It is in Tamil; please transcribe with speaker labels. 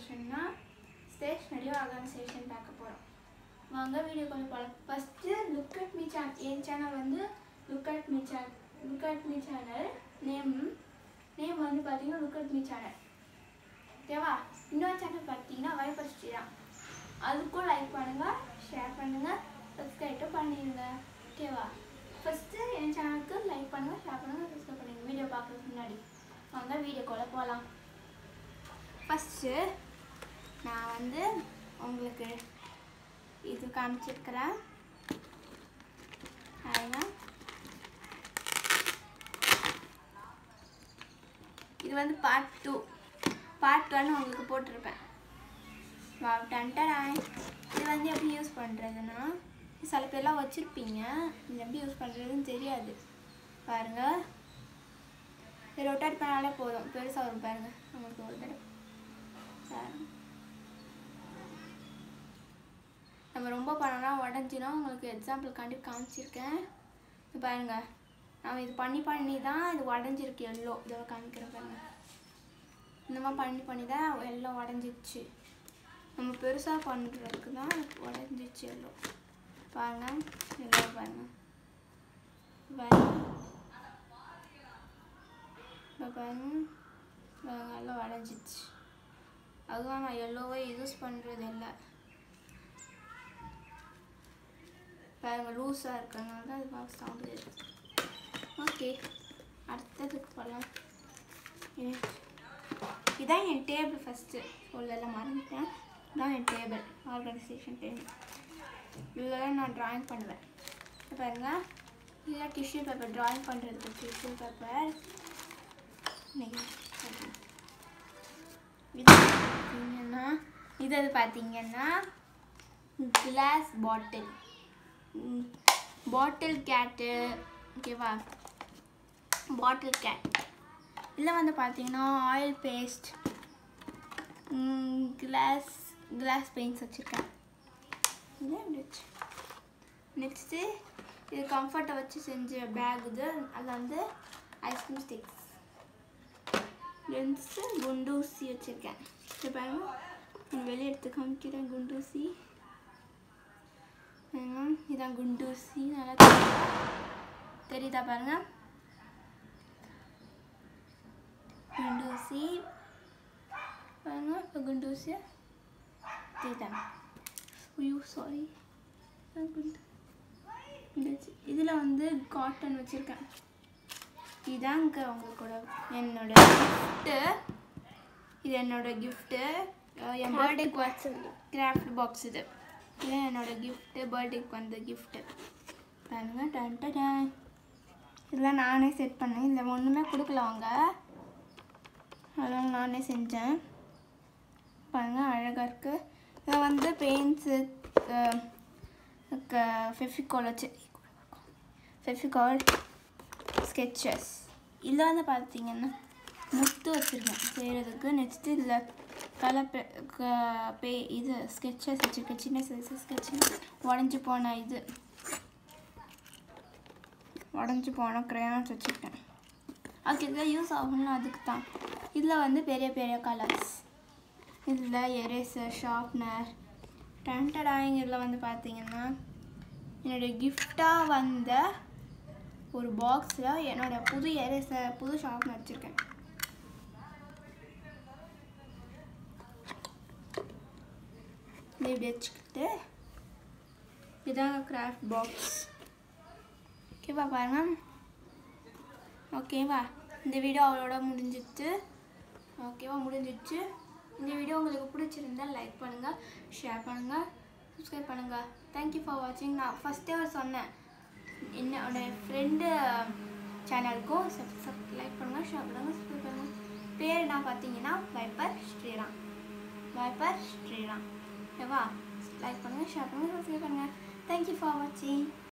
Speaker 1: ஆர்கனைசேஷன்னா ஸ்டேஷ்னரி ஆர்கனைசேஷன் பார்க்க போகிறோம் வாங்க வீடியோ கொஞ்சம் போகலாம் first look at me channel என் சேனல் வந்து look at me channel look at me channel name name வந்து பார்த்தீங்கன்னா லுக் அட் மீ சேனல் ஓகேவா இன்னொரு சேனல் பார்த்தீங்கன்னா வைபர் ஸ்ரீராம் அதுக்கும் லைக் பண்ணுங்கள் ஷேர் பண்ணுங்கள் சப்ஸ்கிரைட்டும் பண்ணிடுங்க ஓகேவா ஃபஸ்ட்டு என் சேனலுக்கு லைக் பண்ணுங்கள் ஷேர் பண்ணுங்கள் சப்ஸ்கிரைப் பண்ணுங்கள் வீடியோ பார்க்கறதுக்கு முன்னாடி வாங்க வீடியோக்குள்ளே போகலாம் ஃபஸ்ட்டு நான் வந்து உங்களுக்கு இது காமிச்சிருக்கிறேன் அதுதான் இது வந்து பார்ட் டூ பார்ட் ஒன் உங்களுக்கு போட்டிருப்பேன் வா டன்டடாய் இது வந்து எப்படி யூஸ் பண்ணுறதுன்னா சில பேர்லாம் வச்சுருப்பீங்க இது எப்படி யூஸ் பண்ணுறதுன்னு தெரியாது பாருங்கள் இது ரொட்டேட் பண்ணாலே போதும் பெருசாக வரும் பாருங்க உங்களுக்கு ஒரு தடவை பாருங்க. நம்ம ரொம்ப பண்ணோம்னா உடஞ்சினா உங்களுக்கு எக்ஸாம்பிளுக்காண்டி காமிச்சிருக்கேன் இது பாருங்க நம்ம இது பண்ணி பண்ணி தான் இது உடஞ்சிருக்கு எல்லோ இதோட காமிக்கிறேன் பாருங்க இந்த மாதிரி பண்ணி பண்ணி தான் எல்லாம் உடஞ்சிச்சு நம்ம பெருசாக பண்ணுறதுக்கு தான் உடஞ்சிச்சு எல்லாம் பாருங்க எல்லாம் பாருங்க பாருங்க இப்போ பாருங்க பாருங்க எல்லாம் உடஞ்சிச்சு அதுதான் நான் எல்லோவே யூஸ் பண்ணுறது இல்லை பாருங்க லூஸாக இருக்கிறதுனால தான் இது பார்க்க சவுண்டு இருக்குது ஓகே அடுத்ததுக்கு போகலாம் இது- இதான் என் டேபிள் ஃபஸ்ட்டு சொல்லலாம் மறந்துட்டேன் இதான் என் டேபிள் ஆர்கனைசேஷன் டேபிள் இதில் தான் நான் ட்ராயிங் பண்ணுவேன் இது பாருங்க இல்லை டிஷ்யூ பேப்பர் ட்ராயிங் பண்ணுறதுக்கு டிஷ்யூ பேப்பர் இது பார்த்தீங்கன்னா இது அது பார்த்தீங்கன்னா கிளாஸ் பாட்டில் பாட்டில் கேட்டு ஓகேவா பாட்டில் கேட் இதில் வந்து பார்த்தீங்கன்னா oil paste glass glass paints வச்சுருக்கேன் இது எப்படி வச்சு நெக்ஸ்ட்டு இது கம்ஃபர்ட்டை வச்சு செஞ்ச பேக் இது அதில் வந்து ஐஸ்கிரீம் ஸ்டிக்ஸ் லென்ஸு குண்டூசி வச்சுருக்கேன் இது பாருங்க நான் வெளியே எடுத்து காமிக்கிறேன் குண்டூசி பாருங்க, இதான் குண்டூசி நல்லா தெரியுதா? தெரியுதா பாருங்க குண்டூசி பாருங்க இப்போ குண்டூசி தெரியுதா ஐயோ சாரி குண்டு இதில் வந்து காட்டன் வச்சுருக்கேன் இதாங்க உங்களோட என்னோட கிஃப்ட்டு இது என்னோட கிஃப்ட்டு என் பர்த்டேக்கு வச்சு கிராஃப்ட் பாக்ஸ் இது இது என்னோட கிஃப்ட்டு பர்த்டேக்கு வந்த கிஃப்ட்டு பாருங்க டன் டன் இதெல்லாம் நானே செட் பண்ணேன் இதில் ஒன்றுமே கொடுக்கல அவங்க அதெல்லாம் நானே செஞ்சேன் பாருங்க அழகாக இருக்குது இதில் வந்து பெயிண்ட்ஸு ஃபெஃபிகால் வச்சு ஃபெஃபிகால் ஸ்கெச்சஸ் இதில் வந்து பார்த்தீங்கன்னா முத்து வச்சுருக்கேன் செய்கிறதுக்கு நெக்ஸ்ட்டு இதில் கலர் பே க- பே இது ஸ்கெச்சஸ் வச்சுருக்கேன் சின்ன சைஸ் ஸ்கெட்சு உடஞ்சி போன இது உடஞ்சி போன க்ரையான்ஸ் வச்சுருக்கேன் அதுக்கு இதில் யூஸ் ஆகும்ல அதுக்கு தான் இதில் வந்து பெரிய பெரிய கலர்ஸ் இதில் எரேசர் ஷார்ப்னர் டென்டடாயிங் இதில் வந்து பார்த்தீங்கன்னா என்னுடைய கிஃப்டாக வந்த ஒரு பாக்ஸில் என்னோட புது எரேசர் புது ஷார்ப்னர் வச்சுருக்கேன் இதை இப்படி வச்சுக்கிட்டு இதாங்க கிராஃப்ட் பாக்ஸ் ஓகேவா பாருங்க ஓகேவா இந்த வீடியோ அவளோட முடிஞ்சிச்சு ஓகேவா முடிஞ்சிச்சு இந்த வீடியோ உங்களுக்கு பிடிச்சிருந்தா லைக் பண்ணுங்கள் ஷேர் பண்ணுங்கள் சப்ஸ்கிரைப் பண்ணுங்கள் தேங்க்யூ ஃபார் வாட்சிங் நான் ஃபஸ்ட்டே சொன்னேன் என்னோட ஃப்ரெண்டு சேனலுக்கும் சப் சப் லைக் பண்ணுங்கள் ஷேர் பண்ணுங்கள் சப்ஸ்கிரைப் பண்ணுங்கள் பேர் என்ன பார்த்தீங்கன்னா வைப்பர் ஸ்ரீராம் வைப்பர் ஸ்ரீராம் ஓகேவா லைக் பண்ணுங்கள் ஷேர் பண்ணுங்கள் சப்ஸ்கிரைப் பண்ணுங்கள் தேங்க்யூ ஃபார் வாட்சிங்